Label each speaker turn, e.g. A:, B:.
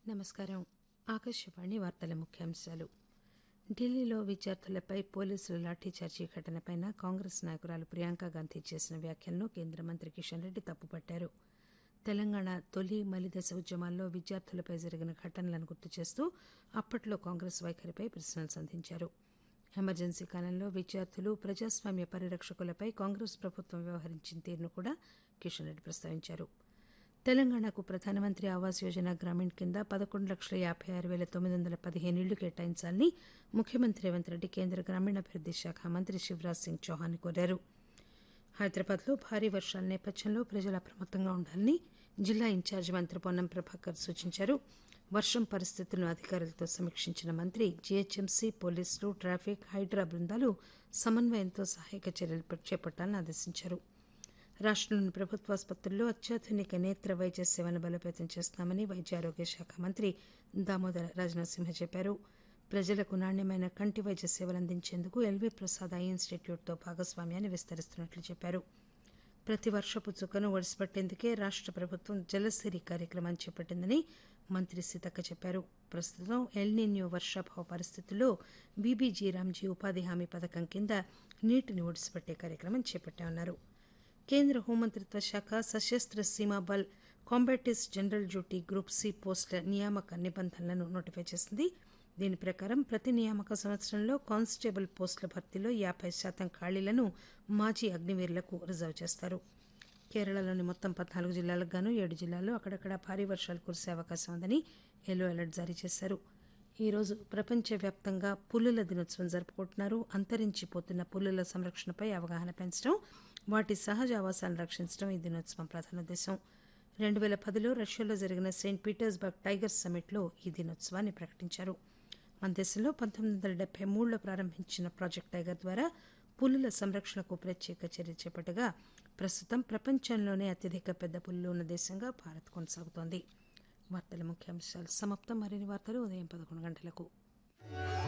A: నమస్కారం ఆకాశవాణి వార్తల ముఖ్యాంశాలు ఢిల్లీలో విద్యార్థులపై పోలీసుల లాఠీచార్జీ ఘటనపై కాంగ్రెస్ నాయకురాలు ప్రియాంక గాంధీ చేసిన వ్యాఖ్యలను కేంద్ర మంత్రి కిషన్ రెడ్డి తప్పుపట్టారు తెలంగాణ తొలి మలిదశ ఉద్యమాల్లో విద్యార్థులపై జరిగిన ఘటనలను గుర్తు చేస్తూ అప్పట్లో కాంగ్రెస్ వైఖరిపై ప్రశ్నలు సంధించారు ఎమర్జెన్సీ కాలంలో విద్యార్థులు ప్రజాస్వామ్య పరిరక్షకులపై కాంగ్రెస్ ప్రభుత్వం వ్యవహరించిన తీరును కూడా కిషన్ రెడ్డి ప్రస్తావించారు తెలంగాణకు ప్రధానమంత్రి ఆవాస్ యోజన గ్రామీణ్ కింద పదకొండు లక్షల యాబై ఆరు పేల తొమ్మిది వందల పదిహేను ఇళ్లు కేటాయించాలని ముఖ్యమంత్రి రేవంత్ రెడ్డి కేంద్ర గ్రామీణాభివృద్ది శాఖ మంత్రి శివరాజ్ సింగ్ చౌహాన్ కోరారు హైదరాబాద్లో భారీ వర్షాల నేపథ్యంలో ప్రజలు అప్రమత్తంగా ఉండాలని జిల్లా ఇన్ఛార్జి మంత్రి పొన్నం ప్రభాకర్ సూచించారు వర్షం పరిస్థితులను అధికారులతో సమీక్షించిన మంత్రి జీహెచ్ఎంసీ పోలీసులు ట్రాఫిక్ హైడ్రా బృందాలు సమన్వయంతో సహాయక చర్యలు చేపట్టాలని ఆదేశించారు రాష్టంలోని ప్రభుత్వాసుపత్రుల్లో అత్యాధునిక నేత్ర వైద్య సేవలను బలోపేతం చేస్తామని వైద్య ఆరోగ్య శాఖ మంత్రి దామోదర రాజనరసింహ చెప్పారు ప్రజలకు నాణ్యమైన కంటి వైద్య సేవలు అందించేందుకు ఎల్వీ ప్రసాద్ ఐ ఇన్స్టిట్యూట్తో భాగస్వామ్యాన్ని విస్తరిస్తున్నట్లు చెప్పారు ప్రతి వర్షపు చుక్కను ఒడిసిపట్టేందుకే రాష్ట ప్రభుత్వం జలసిరి కార్యక్రమాన్ని చేపట్టిందని మంత్రి సీతక్క చెప్పారు ప్రస్తుతం ఎల్నిన్యూ వర్షాభావ పరిస్థితుల్లో బీబీజీ రామ్జీ ఉపాధి హామీ పథకం కింద నీటిని ఒడిసిపట్టే కార్యక్రమం చేపట్టామన్నారు కేంద్ర హోంమంత్రిత్వ శాఖ Sashastra Seema Bal combatised general duty group C పోస్టుల నియామక నిబంధనలను నోటిఫై చేసింది దీని ప్రకారం ప్రతి నియామక సంవత్సరంలో కానిస్టేబుల్ పోస్టుల భర్తీలో యాబై శాతం ఖాళీలను మాజీ అగ్నివీరులకు రిజర్వ్ చేస్తారు కేరళలోని మొత్తం పద్నాలుగు జిల్లాలకు గాను ఏడు జిల్లాల్లో అక్కడక్కడ భారీ వర్షాలు కురిసే అవకాశం ఉందని ఎల్లో అలర్ట్ జారీ చేశారు ఈరోజు ప్రపంచవ్యాప్తంగా పులుల దినోత్సవం జరుపుకుంటున్నారు అంతరించిపోతున్న పులుల సంరక్షణపై అవగాహన పెంచడం వాటి సహజ ఆవాసాలను రక్షించడం ఈ దినోత్సవం ప్రధాన ఉద్దేశం రెండు పేల పదిలో రష్యాలో జరిగిన సెయింట్ పీటర్స్బర్గ్ టైగర్ సమ్మిట్లో ఈ దినోత్సవాన్ని ప్రకటించారు మన దేశంలో పంతొమ్మిది వందల డెబ్బై మూడులో ప్రారంభించిన ప్రాజెక్ట్ టైగర్ ద్వారా పులుల సంరక్షణకు ప్రత్యేక చర్య చేపట్టగా ప్రస్తుతం ప్రపంచంలోనే అత్యధిక పెద్ద పులులు ఉన్న దేశంగా భారత్ కొనసాగుతోంది వార్తల ముఖ్యాంశాలు సమాప్తం మరిన్ని వార్తలు ఉదయం పదకొండు గంటలకు